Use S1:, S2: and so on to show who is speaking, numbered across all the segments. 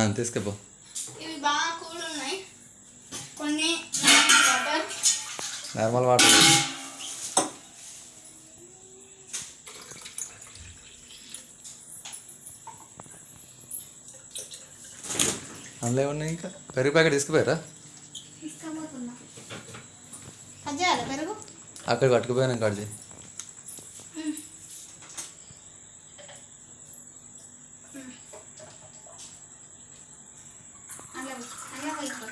S1: తీసుకుపో
S2: ఇవి బాగా కూల్ ఉన్నాయి కొన్ని వాటర్
S1: నార్మల్ వాటర్ అందులో ఏమున్నాయి ఇంకా పెరుగు ప్యాకెట్ తీసుకుపోయారా
S2: తీసుకోబోతున్నా అది చేయాలి పెరుగు
S1: అక్కడ పట్టుకుపోయాను కాడిది
S2: అలా అలా పోయిపో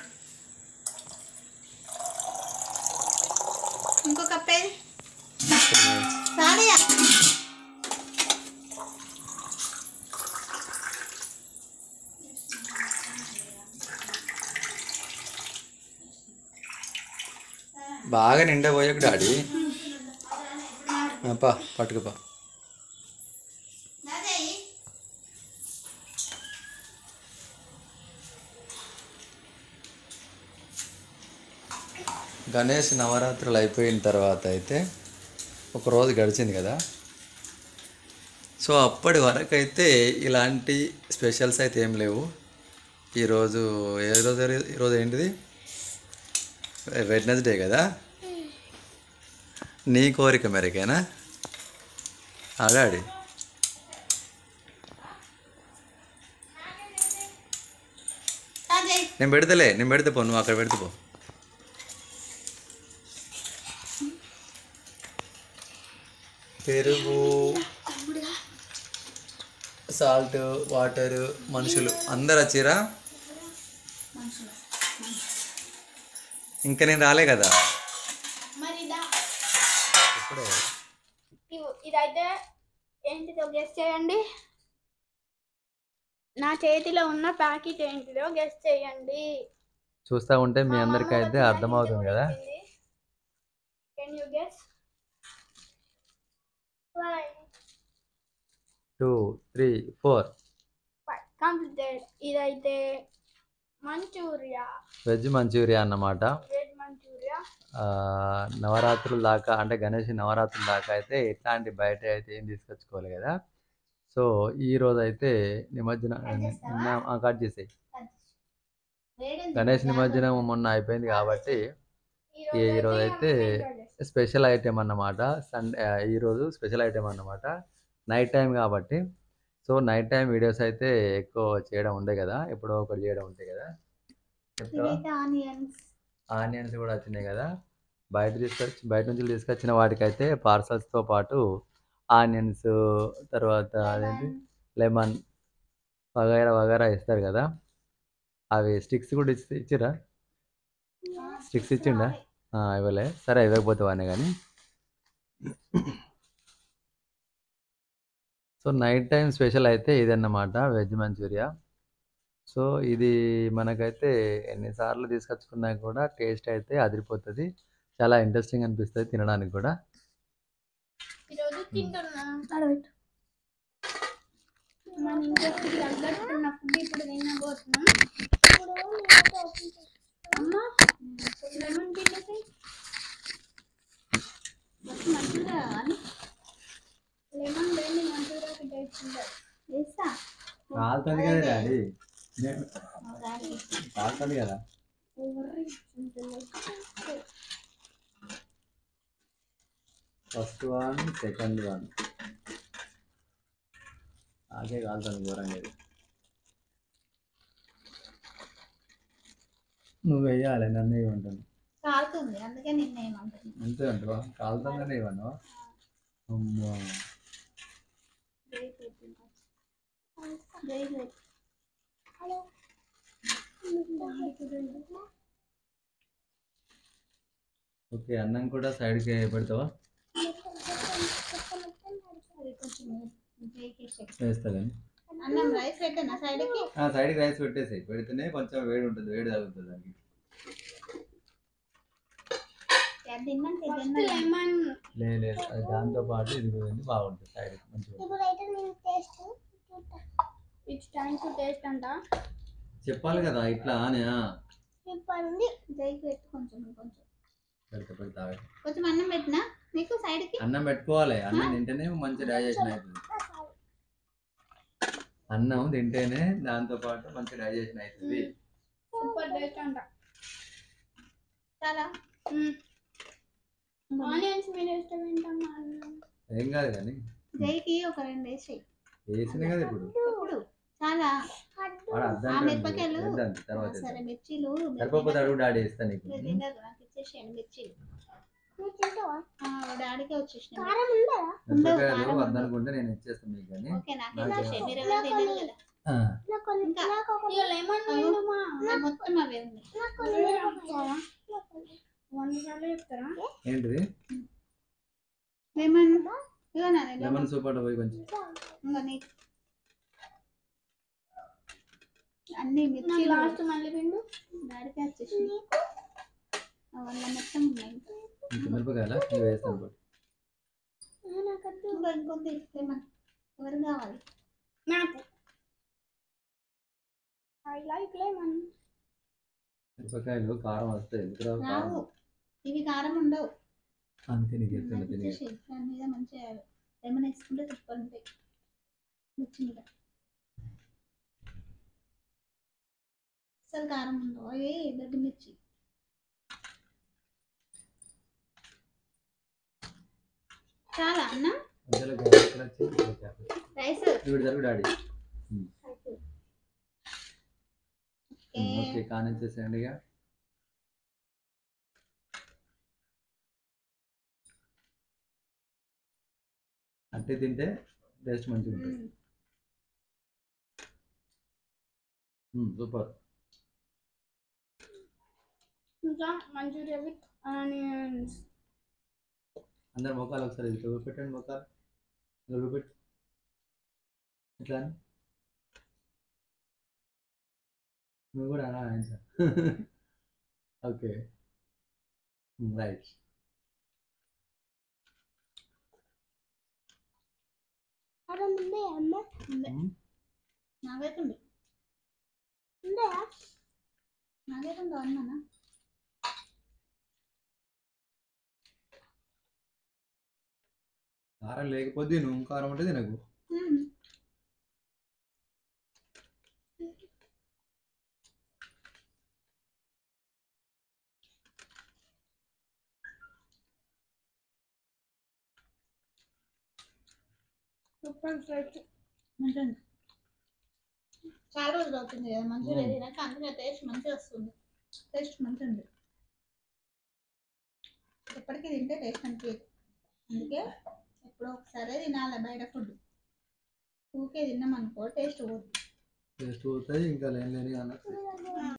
S2: ఇంకో కప్పేది సాడియా
S1: బాగా నిండా పోయాక డాడీ పా పట్టుకుపా
S2: అదే
S1: గణేష్ నవరాత్రులు అయిపోయిన తర్వాత అయితే ఒక రోజు గడిచింది కదా సో అప్పటి వరకు అయితే ఇలాంటి స్పెషల్స్ అయితే ఏం లేవు ఈరోజు ఏ రోజు ఈరోజు ఏంటిది వెడ్నెస్డే కదా నీ కోరిక మేరకేనా ఆడాడి
S2: అదే
S1: నేను పెడతలే నేను పెడితే పో నువ్వు అక్కడ పెడితే పో పెరుగు సాల్ట్ వాటర్ మనుషులు అందరు వచ్చిరా ఇంకా నేను రాలే కదా
S2: మరి దా
S1: ఇప్పుడే
S2: ఇవ్- ఇదైతే ఏంటిదో గెస్ట్ చేయండి నా చేతిలో ఉన్న ప్యాకెట్ ఏంటిదో గెస్ట్ చేయండి
S1: చూస్తూ ఉంటే మీ అందరికీ అయితే అర్థమవుతుంది కదా
S2: can you guess
S1: two three four
S2: completed ఇదైతే మంచూరియా
S1: వెజ్ మంచూరియా అన్నమాట
S2: వెజ్ మంచూరియా
S1: ఆ, నవరాత్రుల దాకా అంటే గణేష్ నవరాత్రుల దాకా అయితే ఇట్లాంటి బయట అయితే ఏం తీసుకొచ్చుకోవాలి కదా సో ఈ రోజు అయితే నిమజ్జనం నిన్న ఆ, కట్ చేసేయి గణేష్ నిమజ్జనం మొన్న అయిపోయింది కాబట్టి ఈ రోజు అయితే స్పెషల్ ఐటెం అన్నమాట సండే ఈరోజు స్పెషల్ ఐటెం అన్నమాట నైట్ టైం కాబట్టి సో నైట్ టైం వీడియోస్ అయితే ఎక్కువ చేయడం ఉండే కదా ఎప్పుడో ఒకటి చేయడం ఉంటాయి కదా చెప్తావా
S2: ఇదైతే ఆనియన్స్
S1: ఆనియన్స్ కూడా వచ్చినాయి కదా బయట తీసుకొచ్చి బయట నుంచి తీసుకొచ్చిన వాటికైతే పార్సల్స్తో పాటు ఆనియన్స్ తర్వాత అదేంటి లెమన్ వగైరా వగైరా ఇస్తారు కదా అవి స్టిక్స్ కూడా ఇచ్చి ఇచ్చిరా స్టిక్స్ ఇచ్చిండా ఆ, ఇవ్వలే సరే ఇవ్వకపోతే వానే కానీ సో నైట్ టైం స్పెషల్ అయితే ఇదన్నమాట వెజ్ మంచూరియా సో ఇది మనకైతే ఎన్నిసార్లు తీసుకొచ్చుకున్నా కూడా టేస్ట్ అయితే అదిరిపోతుంది చాలా ఇంట్రెస్టింగ్ అనిపిస్తుంది తినడానికి కూడా
S2: ఈరోజు తింటున్నా మన ఇంట్రెస్ట్ తగ్గట్టున్న ఫుడ్ ఇప్పుడు తినబోతున్నాం అమ్మా లెమన్ పిండి మంచిగా కానీ లెమన్ లేని మంచూరియాకి టేస్ట్ ఉంటుంది వేస్తా
S1: కాలుతుంది కదా డాడీ కాలుతుంది కదా ఫస్ట్ వన్ సెకండ్ వన్ ఆగే కాలుతుంది ఘోరంగా ఇది. నువ్వు వెయ్యాలి నన్ను ఇవ్వంటాను
S2: కాలుతుంది అందుకే నిన్న ఏమంటుంది
S1: అంతే అంటావా కాలుతుందనే ఇవ్వను అమ్మో
S2: హలో
S1: ఓకే అన్నం కూడా సైడ్కి పెడతావా వేస్తా కానీ
S2: అన్నం రైస్ పెట్టనా సైడ్కి
S1: ఆ సైడ్కి రైస్ పెట్టేసాయి పెడితేనే కొంచెం వేడి ఉంటుంది వేడి తగ్గుతుంది దానికి
S2: లెమన్
S1: లేదు లేదు అది దాంతో పాటు ఇది పోయింది బాగుంటుంది సైడ్ మంచిగా
S2: ఇట్స్ టైం టు టేస్ట్ అంట
S1: చెప్పాలి కదా ఇట్లా అని ఆ.
S2: చెప్పండి జైకి పెట్టు కొంచెం కొంచెం
S1: పెడతా పెడతా ఆగు.
S2: కొంచెం అన్నం పెట్టినా నీకు సైడ్కి
S1: అన్నం పెట్టుకోవాలి అన్నం తింటేనే మంచి డైజెషన్ అవుతుంది అన్నం తింటేనే దాంతో పాటు మంచి డైజెషన్ అవుతుంది
S2: సూపర్ టేస్ట్ అంట
S3: చాలా
S2: ఆనియన్స్ మీరు ఇష్టం ఏంటమ్మా
S1: ఏం కాదు కానీ
S3: జైకి ఒక రెండు వేసి
S1: వేసినాయి కదా ఇప్పుడు
S3: ఇప్పుడు చాలా
S1: వాడు
S3: ఆ
S1: అర్థం
S3: మిరపకాయలు
S1: వద్దండి తర్వాత
S3: సరే
S1: వేద్దాం.
S3: మిర్చీలు మీరు
S1: సరిపోతే
S3: తినరు.
S1: అడుగు డాడీ ఇస్తాను నీకు
S3: మీరు తినరు నాకు ఇచ్చేసేయండి మిర్చీలు ఆ, డాడీకే వచ్చేసిన
S2: కారం ఉందా
S1: మిరపకాయలు
S3: కారం ఉండదు.
S1: వద్దనుకుంటే నేను ఇచ్చేస్తాను మీకు కానీ
S3: ఓకే నాకు
S1: నాకు
S3: ఇచ్చేసేయండి మీరు ఎవరు తినరు కదా
S1: ఆ,
S3: ఇంకా
S2: ఇక లెమన్ వేయమ్మా
S3: ఆ, మొత్తం అవే ఉన్నాయి
S2: వంద సార్లు చెప్తారా
S3: లెమన్
S1: ఏంటిది
S3: ఇగో నా లెమన్
S1: లెమన్ సూప్ అట్లా పోయి కొంచెం
S3: ఇంకా నీకు అన్ని
S2: నాకు
S3: మిర్చీలు
S2: లాస్ట్ మళ్ళీ పిండు
S3: డాడీకే వచ్చేసింది అవన్నీ మొత్తం ఉన్నాయి ఇంకా.
S1: ఇంకా మిరపకాయల ఇవి వేస్తాను ఇప్పుడు.
S3: ఇంకా ఇంకొంది లెమన్ ఎవరు కావాలి
S2: నాకు ఐ లైక్ లెమన్
S1: మిరపకాయలు కారం వస్తాయి ఎందుకు రావు కారం
S3: రావు ఇవి కారం ఉండవు
S1: అందుకే నీకు చెప్తున్నా
S3: నాకు
S1: తిని
S3: ఇచ్చేసేయ్. దాని మీద మంచిగా లెమన్ వేసుకుంటే సూపర్ ఉంటాయి మిర్చి మీద అసలు కారం ఉండవు అవి దొడ్డు మిర్చి చాలా అన్న
S1: మధ్యలో గ్యాస్ ఎక్కడ వచ్చింది? ఓకే.
S3: రైస్
S1: ఇప్పుడు జరుగు డాడీ
S3: ఓకే
S1: ఓకే కానిచ్చేసేయండి ఇక అట్టే తింటే టేస్ట్ మంచిగా ఉంటుంది
S3: మ్మ్.
S1: సూపర్
S2: ఇంకా మంచూరియా విత్ ఆనియన్స్
S1: అందరు ముఖాలు ఒకసారి ఇట్లా చూపెట్టండి ముఖాలు ఇలా చూపెట్టు ఇట్లా అని. నువ్వు కూడా అలా ఆయన ఓకే రైట్
S2: కారం ఉందే అమ్మ
S3: ఉందే నాకైతే ఉంది
S2: ఉందా
S3: నాకైతే ఉందో అన్నానా
S1: కారం లేకపోతే నువ్వు కారం అంటే తినకు
S3: మ్మ్.
S2: సూపర్ టేస్ట్
S3: మంచిగా ఉంది. చాలా రోజులు అవుతుంది కదా మంచిగా
S1: మ్మ్.
S3: తినాక అందుకే టేస్ట్ మంచిగా వస్తుంది టేస్ట్ మంచిగా ఉంది ఎప్పటికీ తింటే టేస్ట్ అనిపించదు అందుకే ఎప్పుడో ఒకసారి తినాలి బయట ఫుడ్ ఊకే తిన్నాం అనుకో టేస్ట్ పోదు
S1: టేస్ట్ పోతుంది ఇంకా లేని లేని అన్నట్టు